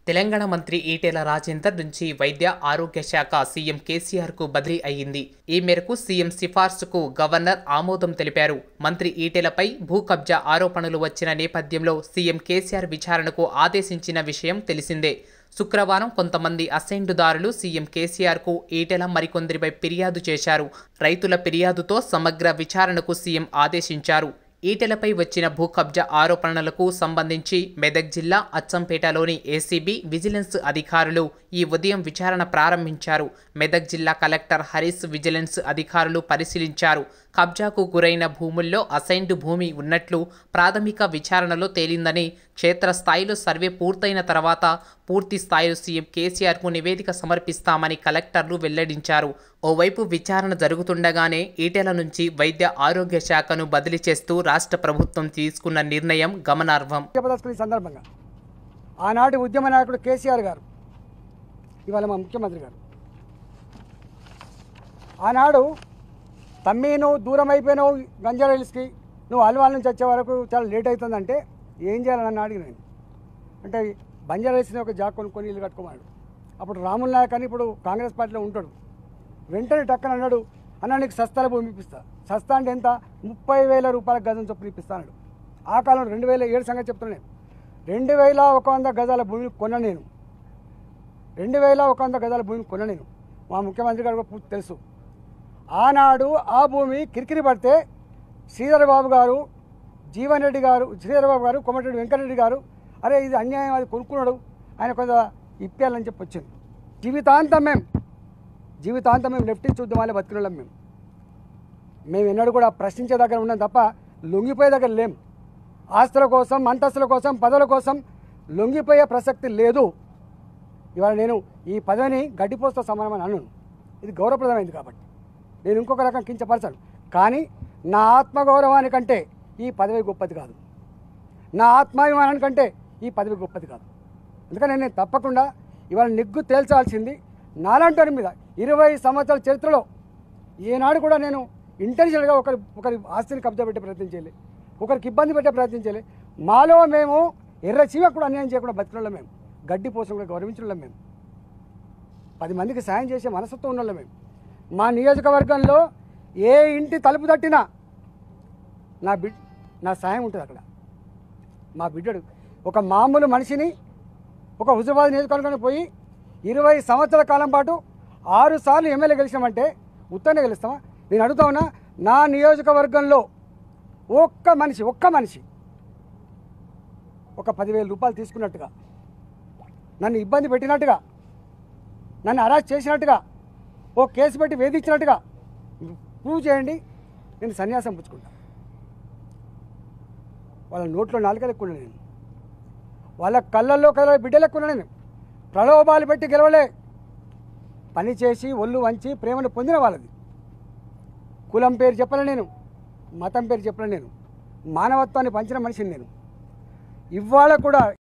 తెలంగాణ మంత్రి ఈటెల రాజేందర్ నుంచి వైద్య ఆరోగ్య శాఖ సీఎం కేసీఆర్ కు బదిలీ అయ్యింది ఈ మేరకు సీఎం సిఫార్సుకు గవర్నర్ ఆమోదం తెలిపారు మంత్రి ఈటెలపై భూ కబ్జా ఆరోపణలు వచ్చిన నేపథ్యంలో సీఎం కేసీఆర్ విచారణకు ఆదేశించిన విషయం తెలిసిందే శుక్రవారం కొంతమంది అసైన్డుదారులు సీఎం కేసీఆర్కు ఈటెల మరికొందరిపై ఫిర్యాదు చేశారు రైతుల ఫిర్యాదుతో సమగ్ర విచారణకు సీఎం ఆదేశించారు ఈటెలపై వచ్చిన భూ కబ్జా ఆరోపణలకు సంబంధించి మెదక్ జిల్లా అచ్చంపేటలోని ఏసీబీ విజిలెన్స్ అధికారులు ఈ ఉదయం విచారణ ప్రారంభించారు మెదక్ జిల్లా కలెక్టర్ హరీష్ విజిలెన్స్ అధికారులు పరిశీలించారు కబ్జాకు గురైన భూముల్లో అసైన్డ్ భూమి ఉన్నట్లు ప్రాథమిక విచారణలో తేలిందని క్షేత్రస్థాయిలో సర్వే పూర్తయిన తర్వాత పూర్తి స్థాయిలో సీఎం కేసీఆర్కు నివేదిక సమర్పిస్తామని కలెక్టర్లు వెల్లడించారు ఓవైపు విచారణ జరుగుతుండగానే ఈటెల నుంచి వైద్య ఆరోగ్య శాఖను బదిలీ చేస్తూ రాష్ట్ర ప్రభుత్వం తీసుకున్న నిర్ణయం గమనార్హం చెప్పదలుచుకున్న ఈ సందర్భంగా ఆనాటి ఉద్యమ నాయకుడు కేసీఆర్ గారు ఇవాళ మా ముఖ్యమంత్రి గారు ఆనాడు తమ్మి నువ్వు దూరం అయిపోయినావు గంజారా హిల్స్కి నువ్వు అల్వాల్ నుంచి వచ్చే వరకు చాలా లేట్ అవుతుందంటే ఏం చేయాలని నన్ను అడిగి నేను అంటే బంజారా హిల్స్ని ఒక జాక్ కొనుక్కొని ఇల్లు కట్టుకోమన్నాడు అప్పుడు రాముల్ నాయక్ అని ఇప్పుడు కాంగ్రెస్ పార్టీలో ఉంటాడు వెంటనే టక్కన అన్నాడు అన్న నీకు సస్తాల భూమి ఇప్పిస్తా సస్తా అంటే ఎంత ముప్పై వేల రూపాయల గజం చొప్పున ఇప్పిస్తా అన్నాడు ఆ కాలం రెండు వేల ఏడు సంగతి చెప్తున్నా నేను రెండు వేల ఒక వంద గజాల భూమిని కొన్న నేను రెండు వేల ఒక వంద గజాల భూమిని కొన్న నేను మా ముఖ్యమంత్రి గారు కూడా పూర్తి తెలుసు ఆనాడు ఆ భూమి కిరికిరి పడితే శ్రీధర్ బాబు గారు జీవన్ రెడ్డి గారు శ్రీధర్ బాబు గారు కొమటిరెడ్డి వెంకటరెడ్డి గారు అరే ఇది అన్యాయం అది కొనుక్కున్నాడు ఆయన కొంత ఇప్పేయాలని చెప్పి వచ్చింది జీవితాంతం మేము జీవితాంతం మేము లెఫ్ట్ చూద్దాం వాళ్ళే బతికినోళ్ళం మేము మేము ఎన్నడూ కూడా ప్రశ్నించే దగ్గర ఉన్నాం తప్ప లొంగిపోయే దగ్గర లేం ఆస్తుల కోసం అంతస్తుల కోసం పదవుల కోసం లొంగిపోయే ప్రసక్తి లేదు ఇవాళ నేను ఈ పదవిని గడ్డిపోస్తో సమానమని అన్నాను ఇది గౌరవప్రదమైంది కాబట్టి నేను ఇంకొక రకం కించపరచాను కానీ నా ఆత్మగౌరవానికంటే ఈ పదవి గొప్పది కాదు నా ఆత్మాభిమానానికంటే ఈ పదవి గొప్పది కాదు అందుకని నేను తప్పకుండా ఇవాళ నిగ్గు తేల్చాల్సింది నాలాంటి మీద ఇరవై సంవత్సరాల చరిత్రలో ఏనాడు కూడా నేను ఇంటెన్షనల్గా ఒకరి ఒకరి ఆస్తిని కబ్జా పెట్టే ప్రయత్నం చేయలే ఒకరికి ఇబ్బంది పెట్టే ప్రయత్నం చేయలే మాలో మేము ఎర్ర చీమ కూడా అన్యాయం చేయకుండా బతికిన మేము గడ్డి పోసం కూడా గౌరవించిన మేము పది మందికి సాయం చేసే మనసత్వం ఉన్న మేము మా నియోజకవర్గంలో ఏ ఇంటి తలుపు తట్టినా నా బిడ్ నా సాయం ఉంటుంది అక్కడ మా బిడ్డడు ఒక మామూలు మనిషిని ఒక హుజరాబాద్ నియోజకవర్గానికి పోయి ఇరవై సంవత్సరాల కాలం పాటు ఆరు సార్లు ఎమ్మెల్యే గెలిచామంటే ఉత్తనే గెలుస్తామా నేను అడుగుతా ఉన్నా నా నియోజకవర్గంలో ఒక్క మనిషి ఒక్క మనిషి ఒక పదివేల రూపాయలు తీసుకున్నట్టుగా నన్ను ఇబ్బంది పెట్టినట్టుగా నన్ను అరెస్ట్ చేసినట్టుగా ఓ కేసు పెట్టి వేధించినట్టుగా ప్రూవ్ చేయండి నేను సన్యాసం పుచ్చుకుంటా వాళ్ళ నోట్లో నాలుక ఎక్కువ నేను వాళ్ళ కళ్ళల్లో కళ్ళ బిడ్డలు ఎక్కువ నేను ప్రలోభాలు పెట్టి గెలవలే పని చేసి ఒళ్ళు వంచి ప్రేమను పొందిన వాళ్ళది కులం పేరు చెప్పలే నేను మతం పేరు చెప్పలే నేను మానవత్వాన్ని పంచిన మనిషిని నేను ఇవాళ కూడా